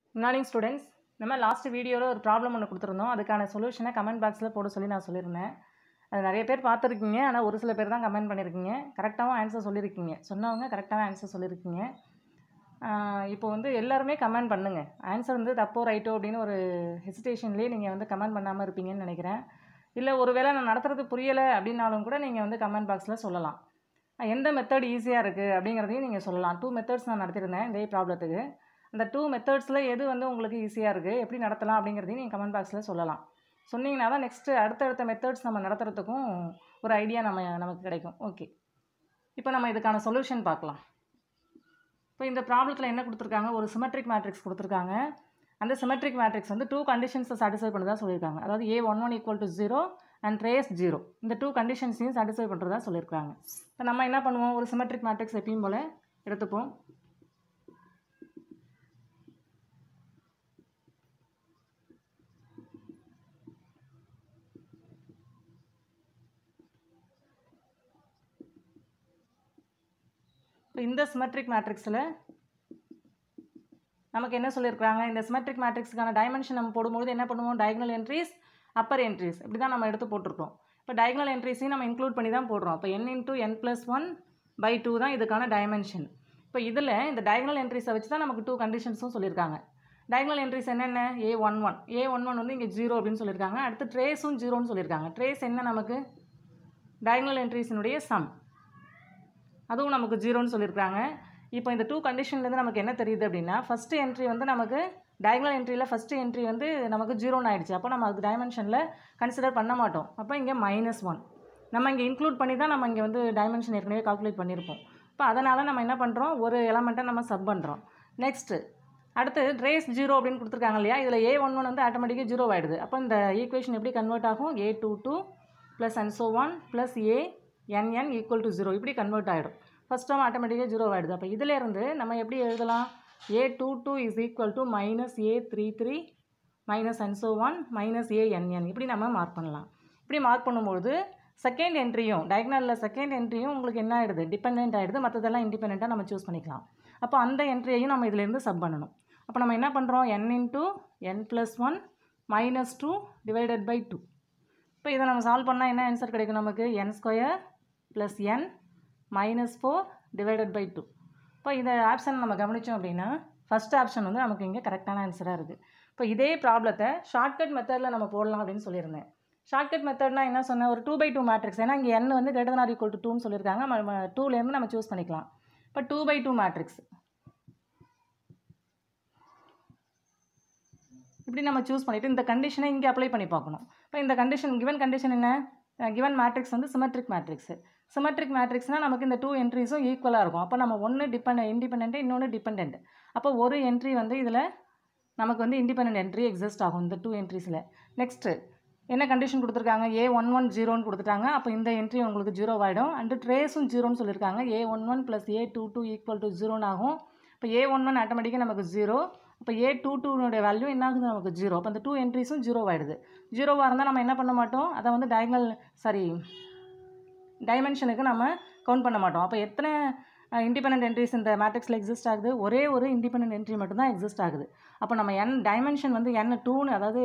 good morning students நம்ம last வீடியோவில் ஒரு ப்ராப்ளம் ஒன்று கொடுத்துருந்தோம் அதுக்கான சொல்யூஷனை கமெண்ட் பாக்ஸில் போட சொல்லி நான் சொல்லியிருந்தேன் அது நிறைய பேர் பார்த்துருக்கீங்க ஆனால் ஒரு சில பேர் தான் கமெண்ட் பண்ணியிருக்கீங்க கரெக்டாகவும் ஆன்சர் சொல்லியிருக்கீங்க சொன்னவங்க கரெக்டாக ஆன்சர் சொல்லியிருக்கீங்க ஆஹ் இப்போ வந்து எல்லாருமே கமெண்ட் பண்ணுங்கள் ஆன்சர் வந்து தப்போ ரைட்டோ அப்படின்னு ஒரு ஹெசிடேஷன்லேயே நீங்கள் வந்து கமெண்ட் பண்ணாமல் இருப்பீங்கன்னு நினைக்கிறேன் இல்லை ஒருவேளை நான் நடத்துறது புரியலை அப்படின்னாலும் கூட நீங்கள் வந்து கமெண்ட் பாக்ஸில் சொல்லலாம் எந்த மெத்தட் ஈஸியாக இருக்குது அப்படிங்கிறதையும் நீங்கள் சொல்லலாம் டூ மெத்தட்ஸ் நான் நடத்தியிருந்தேன் இதே ப்ராப்ளத்துக்கு அந்த டூ மெத்தட்ஸில் எது வந்து உங்களுக்கு ஈஸியாக இருக்குது எப்படி நடத்தலாம் அப்படிங்கிறதையும் நீங்கள் கமெண்ட் பாக்ஸில் சொல்லலாம் சொன்னீங்கன்னா தான் நெக்ஸ்ட்டு அடுத்தடுத்த மெத்தட்ஸ் நம்ம நடத்துறதுக்கும் ஒரு ஐடியா நம்ம நமக்கு கிடைக்கும் ஓகே இப்போ நம்ம இதுக்கான சொல்யூஷன் பார்க்கலாம் இப்போ இந்த ப்ராப்ளத்தில் என்ன கொடுத்துருக்காங்க ஒரு சிமெட்ரிக் மேட்ரிக்ஸ் கொடுத்துருக்காங்க அந்த சிமெட்ரிக் மேட்ரிக்ஸ் வந்து டூ கண்டிஷன்ஸை சாட்டிஸ்ஃபை பண்ணுறதா சொல்லியிருக்காங்க அதாவது A one one equal to zero and trace zero இந்த டூ கண்டிஷன்ஸையும் சாட்டிஸ்ஃபை பண்ணுறதா சொல்லியிருக்காங்க இப்போ நம்ம என்ன பண்ணுவோம் ஒரு சிமெட்ரிக் மேட்ரிக்ஸ் எப்பயும் போல் எடுத்துப்போம் இப்போ இந்த சிமெட்ரிக் மேட்ரிக்ஸில் நமக்கு என்ன சொல்லியிருக்காங்க இந்த சிமெட்ரிக் மேட்ரிக்ஸுக்கான டைமென்ஷன் நம்ம போடும்போது என்ன பண்ணுவோம் டயகனல் என்ட்ரிஸ் அப்பர் என்ட்ரிஸ் இப்படி தான் நம்ம எடுத்து போட்டிருக்கோம் இப்போ டயகனல் என்ட்ரிஸையும் நம்ம இன்க்ளூட் பண்ணி தான் போடுறோம் இப்போ n into n plus one by two தான் இதுக்கான டைமென்ஷன் இப்போ இதில் இந்த டயகனல் என்ட்ரிஸை வச்சு தான் நமக்கு டூ கண்டிஷன்ஸும் சொல்லியிருக்காங்க டயகனல் என்ட்ரிஸ் என்னென்ன A one one A one one வந்து இங்கே ஜீரோ அப்படின்னு சொல்லியிருக்காங்க அடுத்து ட்ரேஸும் ஜீரோன்னு சொல்லியிருக்காங்க ட்ரேஸ் என்ன நமக்கு டயகனல் என்ட்ரிஸினுடைய சம் அதுவும் நமக்கு ஜீரோன்னு சொல்லியிருக்காங்க இப்போ இந்த டூ கண்டிஷன்லேருந்து நமக்கு என்ன தெரியுது அப்படின்னா ஃபஸ்ட்டு என்ட்ரி வந்து நமக்கு டயகனல் என்ட்ரியில் ஃபஸ்ட்டு என்ட்ரி வந்து நமக்கு ஜீரோன்னு ஆயிடுச்சு அப்போ நம்ம அதுக்கு டைமென்ஷனில் கன்சிடர் பண்ண மாட்டோம் அப்போ இங்கே மைனஸ் ஒன் நம்ம இங்கே இன்க்ளூட் பண்ணி தான் நம்ம இங்கே வந்து டைமென்ஷன் ஏற்கனவே கால்குலேட் பண்ணியிருப்போம் இப்போ அதனால் நம்ம என்ன பண்ணுறோம் ஒரு எலமெண்ட்டை நம்ம சப் பண்ணுறோம் நெக்ஸ்ட்டு அடுத்து ரேஸ் ஜீரோ அப்படின்னு கொடுத்துருக்காங்க இல்லையா இதில் ஏ ஒன் ஒன் வந்து ஆட்டோமேட்டிக்காக ஜீரோ ஆகிடுது அப்போ இந்த ஈக்குவேஷன் எப்படி கன்வெர்ட் ஆகும் A two two plus and so on plus A n n equal to zero இப்படி கன்வெர்ட் ஆகிடும் ஃபஸ்ட் டேர்ம் ஆட்டோமேட்டிக்காக ஜீரோ ஆகிடுது அப்போ இதிலேருந்து நம்ம எப்படி எழுதலாம் A two two is equal to minus A three three minus and so on minus A n n இப்படி நம்ம மார்க் பண்ணலாம் இப்படி மார்க் பண்ணும்பொழுது செகண்ட் என்ட்ரியும் டயக்னலில் செகண்ட் என்ட்ரியும் உங்களுக்கு என்ன ஆகிடுது டிபெண்ட் ஆகிடுது மற்றதெல்லாம் இண்டிபெண்ட்டாக நம்ம சூஸ் பண்ணிக்கலாம் அப்போ அந்த என்ட்ரியையும் நம்ம இதிலேருந்து சப் பண்ணணும் அப்போ நம்ம என்ன பண்ணுறோம் n into n plus one minus two divided by two இப்போ இதை நம்ம சால்வ் பண்ணால் என்ன ஆன்சர் கிடைக்கும் நமக்கு n square plus n minus four divided by two இப்போ இந்த ஆப்ஷன் நம்ம கவனித்தோம் அப்படின்னா ஃபஸ்ட் ஆப்ஷன் வந்து நமக்கு இங்கே கரெக்டான ஆன்சராக இருக்குது இப்போ இதே ப்ராப்ளத்தை ஷார்ட்கட் மெத்தடில் நம்ம போடலாம் அப்படின்னு சொல்லியிருந்தேன் ஷார்ட்கட் மெத்தட்னா என்ன சொன்னேன் ஒரு டூ பை டூ மேட்ரிக்ஸ் ஏன்னா இங்கே என் வந்து கிரேட்டர் ஆர் ஈக்குவல் டு டூன்னு சொல்லியிருக்காங்க நம்ம டூலேருந்து நம்ம சூஸ் பண்ணிக்கலாம் இப்போ டூ பை டூ மேட்ரிக்ஸ் இப்படி நம்ம சூஸ் பண்ணிவிட்டு இந்த கண்டிஷனை இங்கே அப்ளை பண்ணி பார்க்கணும் இப்போ இந்த கண்டிஷன் கிவன் கண்டிஷன் என்ன கிவன் மேட்ரிக்ஸ் வந்து சிமெட்ரிக் மேட்ரிக்ஸ் சிமெட்ரிக் மேட்ரிக்ஸ்னால் நமக்கு இந்த டூ என்ட்ரிஸும் ஈக்குவலாக இருக்கும் அப்போ நம்ம ஒன்று டிபெண்ட் இண்டிபெண்ட் இன்னொன்று டிபெண்ட் அப்போ ஒரு என்ட்ரி வந்து இதில் நமக்கு வந்து இண்டிபெண்ட் என்ட்ரி எக்ஸிஸ்ட் ஆகும் இந்த டூ என்ட்ரிஸில் நெக்ஸ்ட்டு என்ன கண்டிஷன் கொடுத்துருக்காங்க ஏ ஒன் ஒன் ஜீரோன்னு கொடுத்துட்டாங்க அப்போ இந்த என்ட்ரி உங்களுக்கு ஜீரோ ஆகிடும் அண்டு ட்ரேஸும் ஜீரோன்னு சொல்லியிருக்காங்க A one one plus A two two equal to ஜீரோன்னு ஆகும் இப்போ ஏ ஒன் ஒன் ஆட்டோமேட்டிக்காக நமக்கு ஜீரோ இப்போ ஏ டூ டூனுடைய வேல்யூ என்ன ஆகுது நமக்கு ஜீரோ அப்போ அந்த டூ என்ட்ரிஸும் ஜீரோ ஆகிடுது ஜீரோவாக இருந்தால் நம்ம என்ன பண்ண மாட்டோம் அதை வந்து டயகனல் சாரி டைமென்ஷனுக்கு நம்ம கவுண்ட் பண்ண மாட்டோம் அப்போ எத்தனை இண்டிபெண்ட் என்ட்ரிஸ் இந்த மேட்ரிக்ஸில் எக்ஸிஸ்ட் ஆகுது ஒரே ஒரு இண்டிபெண்ட் என்ட்ரி மட்டும்தான் எக்ஸிஸ்ட் ஆகுது அப்போ நம்ம என் டைமென்ஷன் வந்து என்ன டூன்னு அதாவது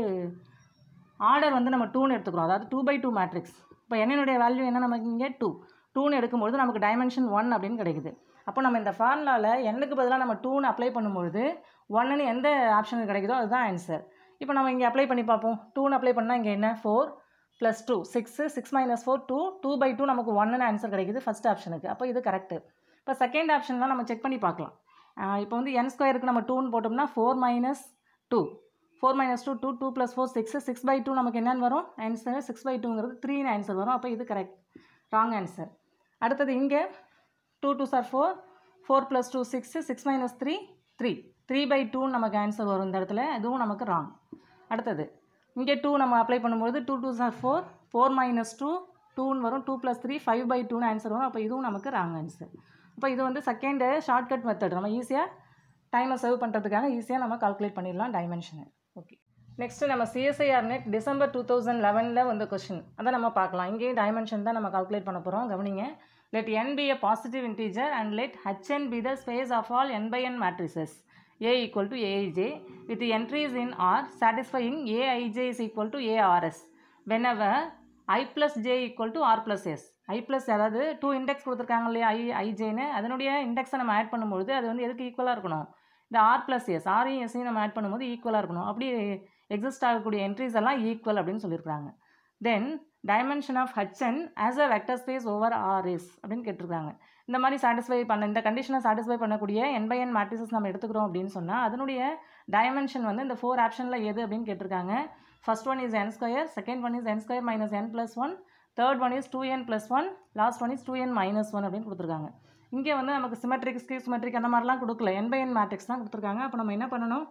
ஆர்டர் வந்து நம்ம டூன்னு எடுத்துக்கிறோம் அதாவது டூ பை டூ மேட்ரிக்ஸ் இப்போ என்னுடைய வேல்யூ என்ன நமக்கு இங்கே டூ டூன்னு எடுக்கும்பொழுது நமக்கு டைமென்ஷன் ஒன் அப்படின்னு கிடைக்குது அப்போ நம்ம இந்த ஃபார்முலாவில் எண்ணுக்கு பதிலாக நம்ம டூன்னு அப்ளை பண்ணும்பொழுது ஒன்றுன்னு எந்த ஆப்ஷனுக்கு கிடைக்குதோ அதுதான் ஆன்சர் இப்போ நம்ம இங்கே அப்ளை பண்ணி பார்ப்போம் டூன்னு அப்ளை பண்ணால் இங்கே என்ன four plus two six six minus four two two by two நமக்கு ஒன்னு ஆன்சர் கிடைக்குது ஃபஸ்ட் ஆப்ஷனுக்கு அப்போ இது கரெக்டு இப்போ செகண்ட் ஆப்ஷன்லாம் நம்ம செக் பண்ணி பார்க்கலாம் இப்போ வந்து என் ஸ்கொயருக்கு நம்ம டூன்னு போட்டோம்னா four minus two four minus two two two plus four six six by two நமக்கு என்னென்னு வரும் ஆன்சர் சிக்ஸ் பை டூங்கிறது த்ரீன்னு ஆன்சர் வரும் அப்போ இது கரெக்ட் ராங் ஆன்சர் அடுத்தது இங்கே two two sir four four plus two six six minus three three three by டூன்னு நமக்கு ஆன்சர் வரும் இந்த இடத்துல இதுவும் நமக்கு ராங் அடுத்தது இங்கே டூ நம்ம அப்ளை பண்ணும்போது two two sir four four minus two டூன்னு வரும் two plus three five by டூன்னு ஆன்சர் வரும் அப்போ இதுவும் நமக்கு ராங் ஆன்சர் அப்போ இது வந்து செகண்டு ஷார்ட்கட் மெத்தட் நம்ம ஈஸியாக டைமை சேவ் பண்ணுறதுக்காக ஈஸியாக நம்ம கால்குலேட் பண்ணிடலாம் டைமென்ஷனை ஓகே நெக்ஸ்ட்டு நம்ம CSIR NET December two thousand லெவனில் வந்து கொஷின் அதை நம்ம பார்க்கலாம் இங்கேயும் டைமென்ஷன் தான் நம்ம கால்குலேட் பண்ண போகிறோம் கவனிங்க let n be a positive integer and let hn be the space of all n by n matrices A equal to A I J with entries in R satisfying A I J is equal to A R S whenever I plus J equal to R plus S I plus அதாவது two index கொடுத்துருக்காங்க இல்லையா ஐ ஐஜேன்னு அதனுடைய இண்டெக்ஸை நம்ம add பண்ணும்பொழுது அது வந்து எதுக்கு ஈக்குவலாக இருக்கணும் இந்த ஆர் ப்ளஸ் எஸ் ஆரையும் எஸ்ஸையும் நம்ம ஆட் பண்ணும்போது ஈக்குவலாக இருக்கணும் அப்படி எக்ஸிஸ்ட் ஆகக்கூடிய என்ட்ரிஸ் எல்லாம் ஈக்குவல் அப்படின்னு சொல்லியிருக்காங்க then dimension of H N as a vector space over R is அப்படின்னு கேட்டிருக்காங்க இந்த மாதிரி சாட்டிஸ்ஃபை பண்ண இந்த கண்டிஷனை சாட்டிஸ்ஃபை பண்ணக்கூடிய என் பை என் மேட்ரிசஸ் நம்ம எடுத்துக்கிறோம் அப்படின்னு சொன்னால் அதனுடைய டைமென்ஷன் வந்து இந்த ஃபோர் ஆப்ஷனில் எது அப்படின்னு கேட்டிருக்காங்க first one is n square second one is n square minus n plus one third one is two n plus one last one is two n minus one அப்படின்னு கொடுத்துருக்காங்க இங்கே வந்து நமக்கு சிமெட்ரிக் ஸ்கீ சிமெட்ரிக் அந்த மாதிரிலாம் கொடுக்கல என் by n matrix தான் கொடுத்துருக்காங்க அப்போ நம்ம என்ன பண்ணணும்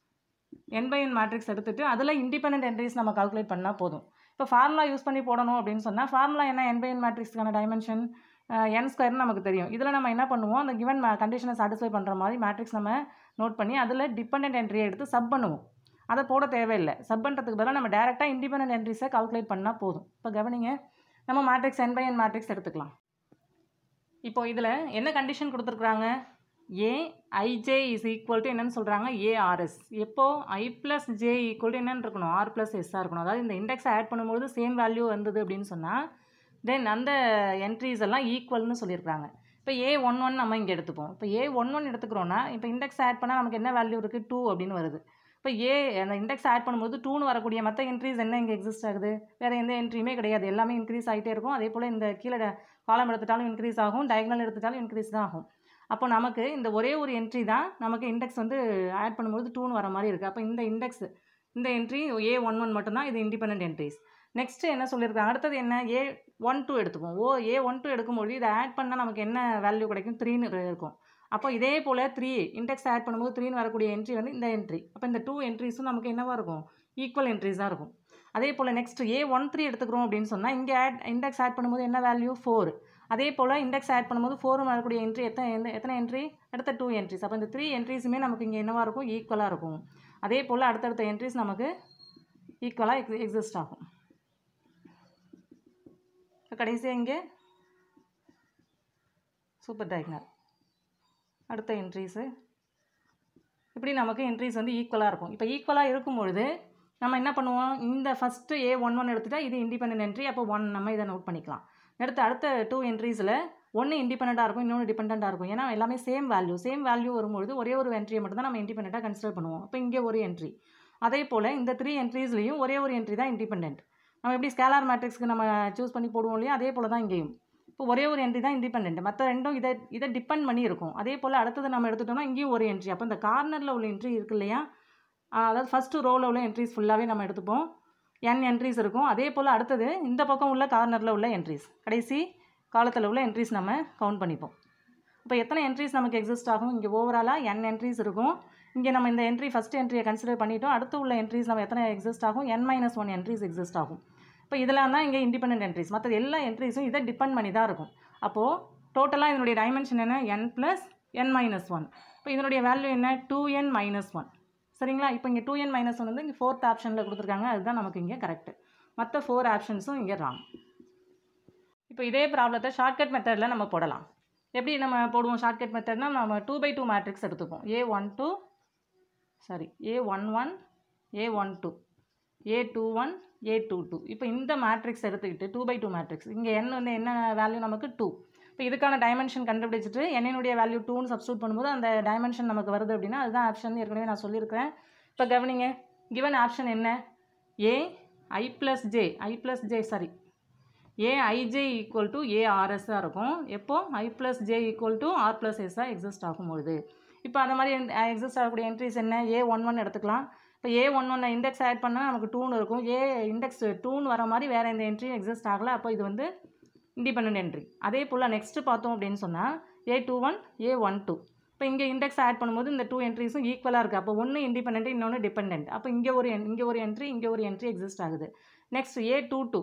என் பை என் மேட்ரிக்ஸ் எடுத்துட்டு அதில் இண்டிபெண்டன்ட் என்ட்ரிஸ் நம்ம கால்குலேட் பண்ணால் போதும் இப்போ ஃபார்முலா யூஸ் பண்ணி போடணும் அப்படின்னு சொன்னால் ஃபார்முலா என்ன என் பை என் மேட்ரிக்ஸ்க்கான டைமென்ஷன் என் ஸ்கொயர்னு நமக்கு தெரியும் இதில் நம்ம என்ன பண்ணுவோம் அந்த கிவன் கண்டிஷனை சாட்டிஸ்ஃபை பண்ணுற மாதிரி மேட்ரிக்ஸ் நம்ம நோட் பண்ணி அதில் டிபெண்டன்ட் என்ட்ரியை எடுத்து சப் பண்ணுவோம் அதை போட தேவையில்லை சப் பண்ணுறதுக்கு பதிலாக நம்ம டேரெக்டாக இண்டிபெண்டன்ட் என்ட்ரிஸை கால்குலேட் பண்ணால் போதும் இப்போ கவனிங்க நம்ம matrix n by n matrix எடுத்துக்கலாம் இப்போ இதில் என்ன கண்டிஷன் கொடுத்துருக்குறாங்க A I J is equal to என்னன்னு சொல்கிறாங்க ஏஆர்எஸ் எப்போ I plus J equal to என்னன்னு இருக்கணும் ஆர் ப்ளஸ் எஸ்ஸாக இருக்கணும் அதாவது இந்த இண்டெக்ஸை ஆட் பண்ணும்போது சேம் வேல்யூ வந்தது அப்படின்னு சொன்னால் தென் அந்த என்ட்ரிஸ் எல்லாம் ஈக்குவல்னு சொல்லியிருக்காங்க இப்போ ஏ ஒன் ஒன் நம்ம இங்கே எடுத்துப்போம் இப்போ ஏ ஒன் ஒன் எடுத்துக்கிறோன்னா இப்போ இண்டெக்ஸ் ஆட் பண்ணால் நமக்கு என்ன வேல்யூ இருக்குது டூ அப்படின்னு வருது இப்போ ஏ அந்த இண்டெக்ஸ் ஆட் பண்ணும்போது டூன்னு வரக்கூடிய மற்ற என்ட்ரிஸ் என்ன இங்கே எக்ஸிஸ்ட் ஆகுது வேறு எந்த என்ட்ரியுமே கிடையாது எல்லாமே இன்க்ரீஸ் ஆகிட்டே இருக்கும் அதே போல் இந்த கீழே காலம் எடுத்துட்டாலும் இன்க்ரீஸ் ஆகும் டயக்னல் எடுத்துட்டாலும் இன்க்ரீஸ் தான் ஆகும் அப்போ நமக்கு இந்த ஒரே ஒரு என்ட்ரி தான் நமக்கு இண்டெக்ஸ் வந்து ஆட் பண்ணும்போது டூன்னு வர மாதிரி இருக்குது அப்போ இந்த இண்டெக்ஸ் இந்த என்ட்ரி ஏ ஒன் ஒன் மட்டும்தான் இது இண்டிபெண்டன்ட் என்ட்ரிஸ் நெக்ஸ்ட்டு என்ன சொல்லியிருக்காங்க அடுத்தது என்ன ஏ ஒன் டூ எடுத்துப்போம் ஓ ஏ ஒன் டூ எடுக்கும்போது இதை ஆட் பண்ணால் நமக்கு என்ன வேல்யூ கிடைக்கும் த்ரீன்னு இருக்கும் அப்போ இதே போல் த்ரீ இண்டெக்ஸ் ஆட் பண்ணும்போது த்ரீன்னு வரக்கூடிய என்ட்ரி வந்து இந்த என்ட்ரி அப்போ இந்த டூ என்ட்ரிஸும் நமக்கு என்னவாக இருக்கும் ஈக்குவல் என்ட்ரிஸ் தான் இருக்கும் அதே போல் நெக்ஸ்ட் ஏ ஒன் த்ரீ எடுத்துக்கிறோம் அப்படின்னு சொன்னால் இங்கே ஆட் இண்டெக்ஸ் ஆட் பண்ணும்போது என்ன வேல்யூ ஃபோர் அதே போல் இண்டெக்ஸ் ஆட் பண்ணும்போது ஃபோரும் வரக்கூடிய என்ட்ரி எத்தனை எந்த எத்தனை என்ட்ரி அடுத்த டூ என்ட்ரிஸ் அப்போ இந்த த்ரீ என்ட்ரிஸுமே நமக்கு இங்கே என்னவாக இருக்கும் ஈக்குவலாக இருக்கும் அதே போல் அடுத்தடுத்த என்ட்ரிஸ் நமக்கு ஈக்குவலாக எக்ஸ் எக்ஸிஸ்ட் ஆகும் இப்போ கடைசியாக இங்கே சூப்பர் டயக்னல் அடுத்த என்ட்ரிஸு இப்படி நமக்கு என்ட்ரிஸ் வந்து ஈக்குவலாக இருக்கும் இப்போ ஈக்குவலாக இருக்கும் பொழுது நம்ம என்ன பண்ணுவோம் இந்த ஃபஸ்ட்டு ஏ ஒன் ஒன் எடுத்துட்டா இது இண்டிபெண்டன்ட் என்ட்ரி அப்போ ஒன் நம்ம இதை நோட் பண்ணிக்கலாம் அடுத்து அடுத்த டூ என்ட்ரிஸில் ஒன்று இண்டிபெண்ட்டாக இருக்கும் இன்னொன்று டிபெண்ட்டாக இருக்கும் ஏன்னா எல்லாமே சேம் வேல்யூ சேம் வேல்யூ வரும்பொழுது ஒரே ஒரு என்ட்ரியை மட்டும் தான் நம்ம இண்டிபெண்ட்டாக கன்சிடர் பண்ணுவோம் அப்போ இங்கே ஒரு என்ட்ரி அதே போல் இந்த த்ரீ என்ட்ரிஸ்லேயும் ஒரே ஒரு என்ட்ரி தான் இண்டிபெண்ட் நம்ம எப்படி ஸ்கேலார் மேட்ரிக்ஸ்க்கு நம்ம சூஸ் பண்ணி போடுவோம் இல்லையா அதே போல் தான் இங்கேயும் இப்போ ஒரே ஒரு என்ட்ரி தான் இண்டிபெண்ட் மற்ற ரெண்டும் இதை இதை டிபெண்ட் பண்ணி இருக்கும் அதே போல் அடுத்தது நம்ம எடுத்துட்டோம்னா இங்கேயும் ஒரு என்ட்ரி அப்போ இந்த கார்னரில் உள்ள என்ட்ரி இருக்கு இல்லையா அதாவது ஃபஸ்ட்டு ரோவில் உள்ள என்ட்ரிஸ் ஃபுல்லாகவே நம்ம எடுத்துப்போம் என் என்ட்ரிஸ் இருக்கும் அதே போல் அடுத்தது இந்த பக்கம் உள்ள கார்னரில் உள்ள என்ட்ரிஸ் கடைசி காலத்தில் உள்ள என்ட்ரிஸ் நம்ம கவுண்ட் பண்ணிப்போம் இப்போ எத்தனை என்ட்ரிஸ் நமக்கு எக்ஸிஸ்ட் ஆகும் இங்கே ஓவராலாக என் என்ட்ரிஸ் இருக்கும் இங்கே நம்ம இந்த என்ட்ரி ஃபஸ்ட் என்ட்ரியை கன்சிடர் பண்ணிட்டோம் அடுத்து உள்ள என்ட்ரிஸ் நம்ம எத்தனை எக்ஸிஸ்ட் ஆகும் n minus one entries exist ஆகும் இப்போ இதெல்லாம் தான் இங்கே இண்டிபெண்டன்ட் என்ட்ரிஸ் மற்ற எல்லா என்ட்ரிஸும் இதை டிபெண்ட் பண்ணி தான் இருக்கும் அப்போது டோட்டலாக இதனுடைய டைமென்ஷன் என்ன n plus n minus one இப்போ இதனுடைய வேல்யூ என்ன டூ என் மைனஸ் ஒன் சரிங்களா இப்போ இங்கே டூ என் மைனஸ் ஒன் வந்து இங்கே ஃபோர்த் ஆப்ஷனில் கொடுத்துருக்காங்க அதுதான் நமக்கு இங்கே கரெக்டு மற்ற ஃபோர் ஆப்ஷன்ஸும் இங்கே ராங் இப்போ இதே ப்ராப்ளத்தை ஷார்ட்கட் மெத்தடில் நம்ம போடலாம் எப்படி நம்ம போடுவோம் ஷார்ட்கட் மெத்தட்னா நம்ம டூ பை டூ மேட்ரிக்ஸ் எடுத்துப்போம் A one two sorry A one one A one two A two one A two two இப்போ இந்த மேட்ரிக்ஸ் எடுத்துக்கிட்டு டூ பை டூ மேட்ரிக்ஸ் இங்கே n வந்து என்ன வேல்யூ நமக்கு டூ இப்போ இதுக்கான டைமென்ஷன் கண்டுபிடிச்சிட்டு என்னுடைய வேல்யூ டூன்னு சப்ஸ்டியூட் பண்ணும்போது அந்த டைமென்ஷன் நமக்கு வருது அப்படின்னா அதுதான் ஆப்ஷன் ஏற்கனவே நான் சொல்லியிருக்கிறேன் இப்போ கவனிங்க கிவன் ஆப்ஷன் என்ன A I plus J I plus J sorry A I J equal to ஏஆர்எஸ்ஸாக இருக்கும் எப்போ I plus J equal to R plus எஸ்ஸாக எக்ஸிஸ்ட் ஆகும்பொழுது இப்போ அந்த மாதிரி எக்ஸிஸ்ட் ஆகக்கூடிய என்ட்ரிஸ் என்ன ஏ ஒன் ஒன் எடுத்துக்கலாம் இப்போ ஏ ஒன் ஒன்னை இண்டெக்ஸ் ஆட் பண்ணால் நமக்கு டூன்னு இருக்கும் ஏ இண்டெக்ஸ் டூன்னு வர மாதிரி வேறு எந்த என்ட்ரியும் எக்ஸிஸ்ட் ஆகலை அப்போ இது வந்து இண்டிபெண்டன்ட் என்ட்ரி அதே போல் நெக்ஸ்ட்டு பார்த்தோம் அப்படின்னு சொன்னால் A two one A one two இப்போ இங்கே இண்டெக்ஸ் ஆட் பண்ணும்போது இந்த டூ என்ட்ரிஸும் ஈக்குவலாக இருக்குது அப்போ ஒன்று இண்டிபெண்ட் இன்னொன்று டிபெண்ட் அப்போ இங்கே ஒரு இங்கே ஒரு என்ட்ரி இங்கே ஒரு என்ட்ரி எக்ஸிஸ்ட் ஆகுது next a two two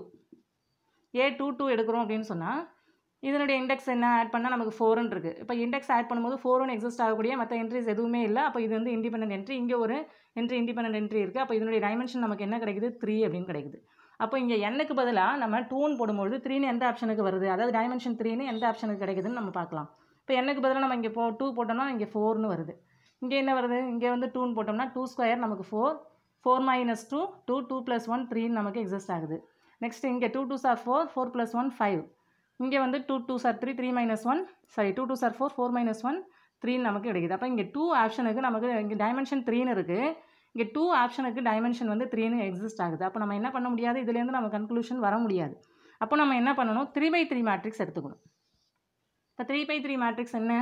A two two எடுக்கிறோம் அப்படின்னு சொன்னால் இதனுடைய இண்டெக்ஸ் என்ன ஆட் பண்ணால் நமக்கு ஃபோர்னு இருக்குது இப்போ இண்டெக்ஸ் ஆட் பண்ணும்போது ஃபோர்னு எக்ஸிஸ்ட் ஆகக்கூடிய மற்ற என்ட்ரிஸ் எதுவுமே இல்லை அப்போ இது வந்து இண்டிபெண்டன்ட் என்ட்ரி இங்கே ஒரு என்ட்ரி இண்டிபெண்டன்ட் என்ட்ரி இருக்குது அப்போ இதனுடைய டைமென்ஷன் நமக்கு என்ன கிடைக்குது த்ரீ அப்படின்னு கிடைக்குது அப்போ இங்கே எண்ணுக்கு பதிலாக நம்ம டூன்னு போடும்பொழுது த்ரீன்னு எந்த ஆப்ஷனுக்கு வருது அதாவது டைமென்ஷன் த்ரீன்னு எந்த ஆப்ஷனுக்கு கிடைக்குதுன்னு நம்ம பார்க்கலாம் இப்போ எண்ணுக்கு பதிலாக நம்ம இங்கே போ டூ போட்டோம்னா இங்கே ஃபோர்னு வருது இங்கே என்ன வருது இங்கே வந்து டூன்னு போட்டோம்னா டூ ஸ்கொயர் நமக்கு four four minus two two two plus one த்ரீன்னு நமக்கு எக்ஸிஸ்ட் ஆகுது நெக்ஸ்ட் இங்கே two two sir four four plus one five இங்கே வந்து two two sir three three minus one sorry two two sir four four minus one த்ரீன்னு நமக்கு கிடைக்குது அப்போ இங்கே டூ ஆப்ஷனுக்கு நமக்கு இங்கே டைமென்ஷன் த்ரீன்னு இருக்குது இங்கே டூ ஆப்ஷனுக்கு டைமென்ஷன் வந்து த்ரீன்னு எக்ஸிஸ்ட் ஆகுது அப்போ நம்ம என்ன பண்ண முடியாது இதுலேருந்து நம்ம கன்க்ளூஷன் வர முடியாது அப்போ நம்ம என்ன பண்ணணும் த்ரீ பை த்ரீ மேட்ரிக்ஸ் எடுத்துக்கணும் இப்போ த்ரீ பை த்ரீ மேட்ரிக்ஸ் என்ன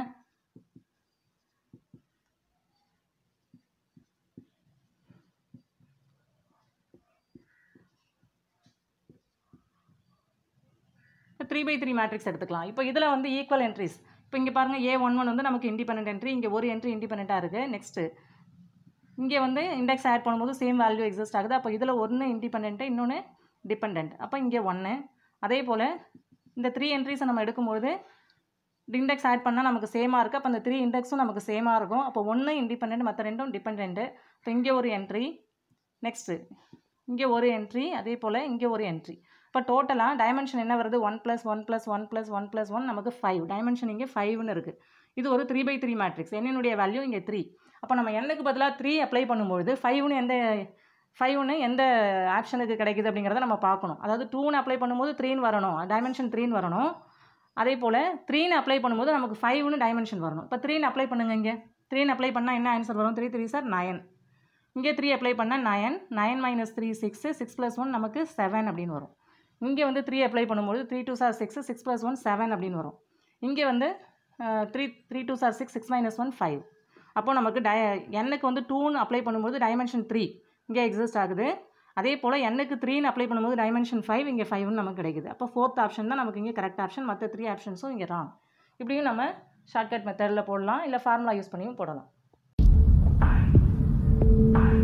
த்ரீ பை த்ரீ மேட்ரிக்ஸ் எடுத்துக்கலாம் இப்போ இதில் வந்து ஈக்குவல் என்ட்ரிஸ் இப்போ இங்கே பாருங்கள் ஏ ஒன் ஒன் வந்து நமக்கு இண்டிபெண்ட் என்ட்ரி இங்கே ஒரு என்ட்ரி இண்டிபெண்ட்டாக இருக்குது நெக்ஸ்ட்டு இங்கே வந்து இண்டெக்ஸ் ஆட் பண்ணும்போது சேம் வேல்யூ எக்ஸிஸ்ட் ஆகுது அப்போ இதில் ஒன்று இண்டிபெண்ட்டு இன்னொன்று டிபெண்ட் அப்போ இங்கே ஒன்று அதே போல் இந்த த்ரீ என்ட்ரிஸை நம்ம எடுக்கும்போது இண்டெக்ஸ் ஆட் பண்ணால் நமக்கு சேமாக இருக்குது அப்போ அந்த த்ரீ இண்டெக்ஸும் நமக்கு சேமாக இருக்கும் அப்போ ஒன்று இண்டிபெண்ட் மற்ற ரெண்டும் டிபெண்ட்டு இப்போ இங்கே ஒரு என்ட்ரி நெக்ஸ்ட்டு இங்கே ஒரு என்ட்ரி அதே போல் இங்கே ஒரு என்ட்ரி இப்போ டோட்டலாக டைமென்ஷன் என்ன வருது one plus one plus one plus one plus one நமக்கு ஃபைவ் டைமென்ஷன் இங்கே ஃபைவ்னு இருக்குது இது ஒரு த்ரீ பை த்ரீ மேட்ரிக்ஸ் என்னுடைய வேல்யூ இங்கே த்ரீ அப்போ நம்ம எண்ணுக்கு பதிலாக த்ரீ அப்ளை பண்ணும்பொழுது ஃபைவ்னு எந்த ஃபைவ்னு எந்த ஆப்ஷனுக்கு கிடைக்குது அப்படிங்கிறத நம்ம பார்க்கணும் அதாவது டூன்னு அப்ளை பண்ணும்போது த்ரீன்னு வரணும் டைமென்ஷன் த்ரீன்னு வரணும் அதே போல் த்ரீன்னு அப்ளை பண்ணும்போது நமக்கு ஃபைவ்னு டைமென்ஷன் வரணும் இப்போ த்ரீன்னு அப்ளை பண்ணுங்க இங்கே த்ரீன்னு அப்ளை பண்ணால் என்ன ஆன்சர் வரும் த்ரீ த்ரீ சார் நயன் இங்கே த்ரீ அப்ளை பண்ணால் nine nine minus three six six plus one நமக்கு செவன் அப்படின்னு வரும் இங்கே வந்து த்ரீ அப்ளை பண்ணும்போது three two sir six six plus one seven அப்படின்னு வரும் இங்கே வந்து three three two sir six six minus one five அப்போ நமக்கு டை எண்ணுக்கு வந்து டூன்னு அப்ளை பண்ணும்போது டைமென்ஷன் த்ரீ இங்கே எக்ஸிஸ்ட் ஆகுது அதே போல் எண்ணுக்கு த்ரீன்னு அப்ளை பண்ணும்போது டைமென்ஷன் ஃபைவ் இங்கே ஃபைவ்னு நமக்கு கிடைக்குது அப்போ ஃபோர்த் ஆப்ஷன் தான் நமக்கு இங்கே கரெக்ட் ஆப்ஷன் மற்ற த்ரீ ஆப்ஷன்ஸும் இங்கே ராங் இப்படியும் நம்ம ஷார்ட்கட் மெத்தடில் போடலாம் இல்லை ஃபார்முலா யூஸ் பண்ணியும் போடலாம்